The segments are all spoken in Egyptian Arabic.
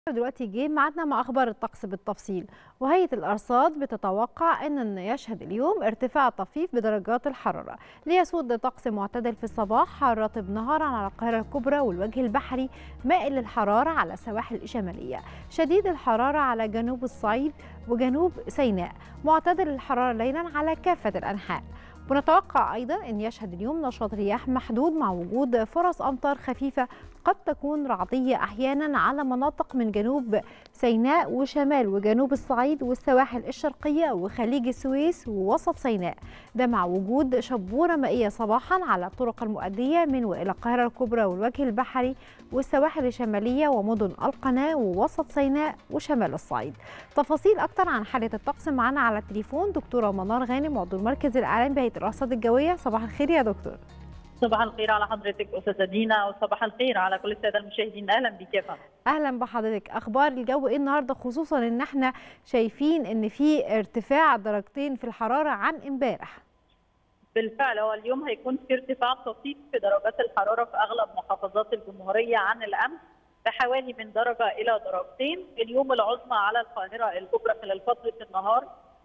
دلوقتي جه ميعادنا مع اخبار الطقس بالتفصيل وهيئه الارصاد بتتوقع ان يشهد اليوم ارتفاع طفيف بدرجات الحراره ليسود طقس معتدل في الصباح رطب نهارا على القاهره الكبرى والوجه البحري مائل للحراره على السواحل الشماليه شديد الحراره على جنوب الصعيد وجنوب سيناء معتدل الحراره ليلا على كافه الانحاء ونتوقع أيضا أن يشهد اليوم نشاط رياح محدود مع وجود فرص أمطار خفيفة قد تكون رعدية أحيانا على مناطق من جنوب سيناء وشمال وجنوب الصعيد والسواحل الشرقية وخليج السويس ووسط سيناء ده مع وجود شبورة مائية صباحا على الطرق المؤدية من وإلى القاهرة الكبرى والوجه البحري والسواحل الشمالية ومدن القناة ووسط سيناء وشمال الصعيد تفاصيل أكتر عن حالة الطقس معنا على التليفون دكتورة منار غانم عضو المركز الإعلامي بهيئة الأرصاد الجوية صباح الخير يا دكتور صباح الخير على حضرتك استاذه دينا وصباح الخير على كل الساده المشاهدين اهلا بك يا فندم اهلا بحضرتك اخبار الجو ايه النهارده خصوصا ان احنا شايفين ان في ارتفاع درجتين في الحراره عن امبارح بالفعل هو اليوم هيكون في ارتفاع طفيف في درجات الحراره في اغلب محافظات الجمهوريه عن الامس بحوالي من درجه الى درجتين اليوم العظمى على القاهره الكبرى خلال فتره النهار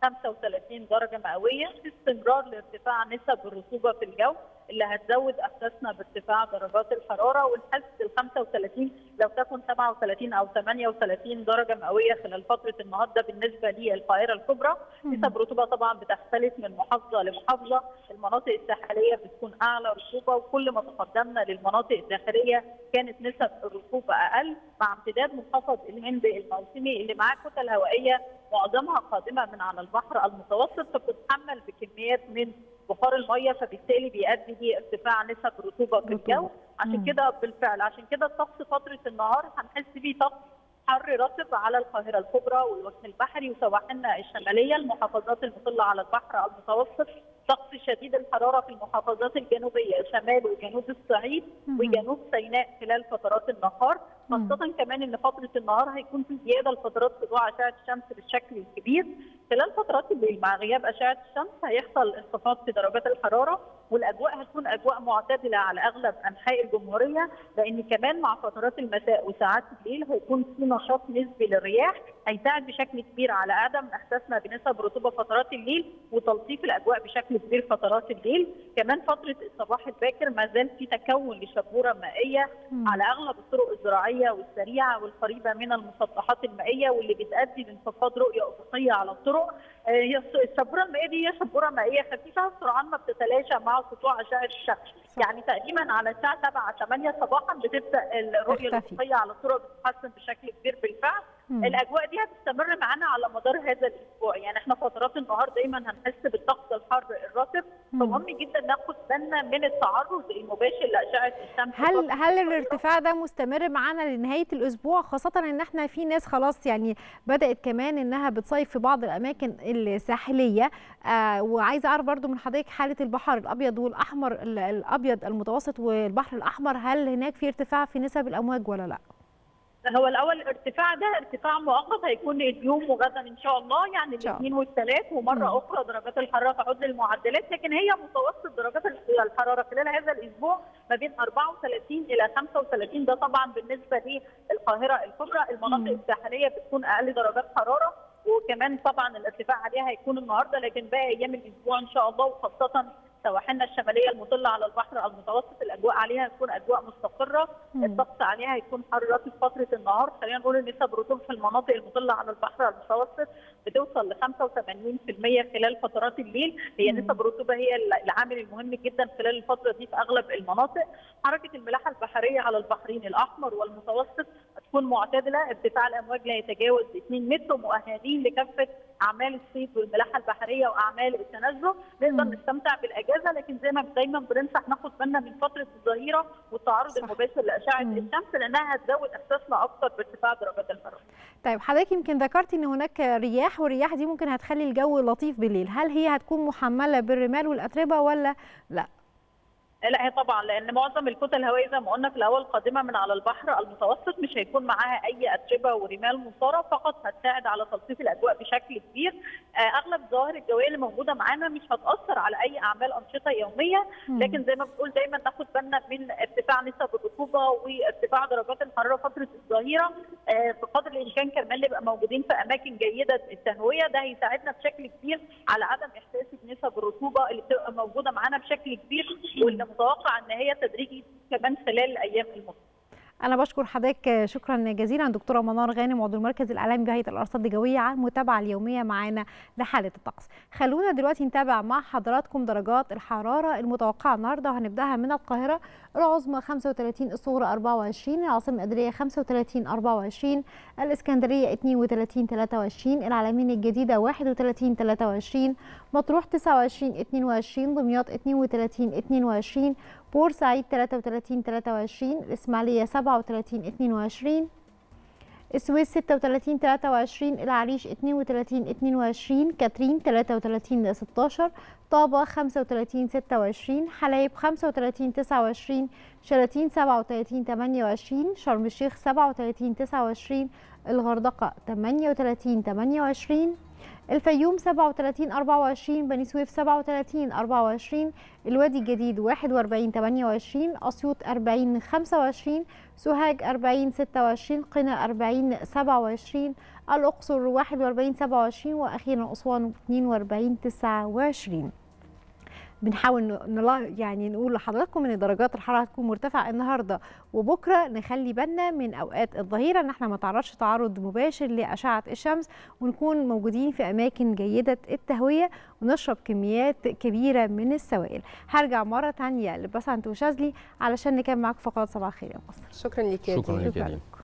35 درجه مئويه في استمرار لارتفاع نسب الرطوبه في الجو اللي هتزود احساسنا بارتفاع درجات الحراره ونحس ال 35 لو تكن 37 او 38 درجه مئويه خلال فتره النهار ده بالنسبه للقاهره الكبرى نسب الرطوبه طبعا بتختلف من محافظه لمحافظه المناطق الساحليه بتكون اعلى رطوبه وكل ما تقدمنا للمناطق الداخليه كانت نسب الرطوبه اقل مع امتداد منخفض الهند الموسمي اللي معاه كتل هوائيه معظمها قادمه من على البحر المتوسط فبتتحمل بكميات من بخار الميه فبالتالي بيؤدي لارتفاع نسب الرطوبه في الجو عشان كده بالفعل عشان كده الطقس فتره النهار هنحس بيه طقس حر رطب على القاهره الكبرى والوجه البحري وسواحلنا الشماليه المحافظات المطله على البحر المتوسط طقس شديد الحراره في المحافظات الجنوبيه شمال وجنوب الصعيد وجنوب سيناء خلال فترات النهار خاصه كمان ان فتره النهار هيكون في زياده لفترات طلوع اشعه الشمس بالشكل الكبير خلال فترات الليل مع غياب اشعه الشمس هيحصل انخفاض في درجات الحراره والاجواء هتكون اجواء معتدله على اغلب انحاء الجمهوريه لان كمان مع فترات المساء وساعات الليل هيكون في نشاط نسبي للرياح هيساعد بشكل كبير على عدم احساسنا بنسب رطوبه فترات الليل وتلطيف الاجواء بشكل كبير فترات الليل كمان فتره الصباح الباكر ما زال في تكون لشبوره مائيه مم. على اغلب الطرق الزراعيه والسريعه والقريبه من المسطحات المائيه واللي بتؤدي لانخفاض رؤيه افقيه على الطرق هي الشبوره المائيه دي هي شبوره مائيه خفيفه سرعان ما بتتلاشى مع سطوع اشعه الشمس يعني تقريبا على الساعه 7 8 صباحا بتبدا الرؤيه الافقيه على الطرق بتتحسن بشكل كبير بالفعل مم. الاجواء دي هتستمر معانا على مدار هذا الاسبوع يعني احنا فترات النهار دايما هنحس بالطقس الحر الرطب فمهم جدا ناخد بالنا من التعرض المباشر لاشعه الشمس هل هل الارتفاع ده مستمر معانا لنهايه الاسبوع خاصه ان احنا في ناس خلاص يعني بدات كمان انها بتصيف في بعض الاماكن الساحليه آه وعايزه اعرف برضو من حضرتك حاله البحر الابيض والاحمر الابيض المتوسط والبحر الاحمر هل هناك في ارتفاع في نسب الامواج ولا لا؟ هو الاول الارتفاع ده ارتفاع مؤقت هيكون اليوم وغدا ان شاء الله يعني الاثنين والثلاث ومره مم. اخرى درجات الحراره تعود للمعدلات لكن هي متوسط درجات الحراره خلال هذا الاسبوع ما بين 34 الى 35 ده طبعا بالنسبه للقاهره الكبرى المناطق مم. الساحليه بتكون اقل درجات حراره وكمان طبعا الارتفاع عليها هيكون النهارده لكن باقي ايام الاسبوع ان شاء الله وخاصه سواحلنا الشماليه المطله على البحر المتوسط الاجواء عليها هتكون اجواء مستقره الطقس عليها هيكون حر رطب فتره النهار خلينا نقول ان نسب الرطوبه في المناطق المطله على البحر المتوسط بتوصل ل 85% خلال فترات الليل هي نسب الرطوبه هي العامل المهم جدا خلال الفتره دي في اغلب المناطق حركه الملاحه البحريه على البحرين الاحمر والمتوسط هتكون معتدله ارتفاع الامواج لا يتجاوز 2 متر مؤهلين لكافه اعمال الصيد والملاحه البحريه واعمال التنزه نقدر نستمتع بالاجازه لكن زي ما دايما بننصح ناخد بالنا من فتره الظهيره والتعرض صح. المباشر لاشعه الشمس لانها هتزود احساسنا اكثر بارتفاع درجات الحراره. طيب حضرتك يمكن ذكرتي ان هناك رياح والرياح دي ممكن هتخلي الجو لطيف بالليل، هل هي هتكون محمله بالرمال والاتربه ولا لا؟ لا هي طبعا لان معظم الكتل الهوائيه زي ما قلنا في الاول قادمه من على البحر المتوسط مش هيكون معاها اي اتربه ورمال مثاره فقط هتساعد على تلطيف الاجواء بشكل كبير اغلب الظواهر الجويه اللي موجوده معانا مش هتاثر على اي اعمال انشطه يوميه لكن زي ما بنقول دايما ناخد بالنا من ارتفاع نسب الرطوبه وارتفاع درجات الحراره فتره الظهيره بقدر الامكان كمان نبقى موجودين في اماكن جيده التهويه ده هيساعدنا بشكل كبير على عدم احساس بنسب الرطوبه اللي بتبقى موجوده معانا بشكل كبير واللي متوقع ان هي تدريجي كمان خلال الايام المقبله أنا بشكر حضرتك شكرا جزيلا دكتورة منار غانم عضو المركز الإعلامي بهيئة الأرصاد الجوية على المتابعة اليومية معانا لحالة الطقس. خلونا دلوقتي نتابع مع حضراتكم درجات الحرارة المتوقعة النهارده وهنبدأها من القاهرة العظمى 35 الصغرى 24 العاصمة الإدارية 35 24 الإسكندرية 32 23 العلمين الجديدة 31 23 مطروح 29 22 دمياط 32 22 بورسعيد 33 23 الإسماعيلية 37 22 السويس 36 23 العريش 32 22 كاترين 33 16 طابة 35 26 حلايب 35 29 شلاتين 37 28 شرم الشيخ 37 29 الغردقة 38 28 الفيوم 37 24 بني سويف 37 24 الوادي الجديد 41 28 اسيوط 40 25 سوهاج 40 26 قنا 40 27 الاقصر 41 27 واخيرا اسوان 42 29 بنحاول نلا يعني نقول لحضراتكم ان درجات الحراره هتكون مرتفعه النهارده وبكره نخلي بالنا من اوقات الظهيره ان احنا ما نتعرضش تعرض مباشر لاشعه الشمس ونكون موجودين في اماكن جيده التهويه ونشرب كميات كبيره من السوائل هرجع مره ثانيه لبسنت وشاذلي علشان نكمل معاكم فقرات صباح الخير يا مصر شكرا لك يا شكرا لك يا دينا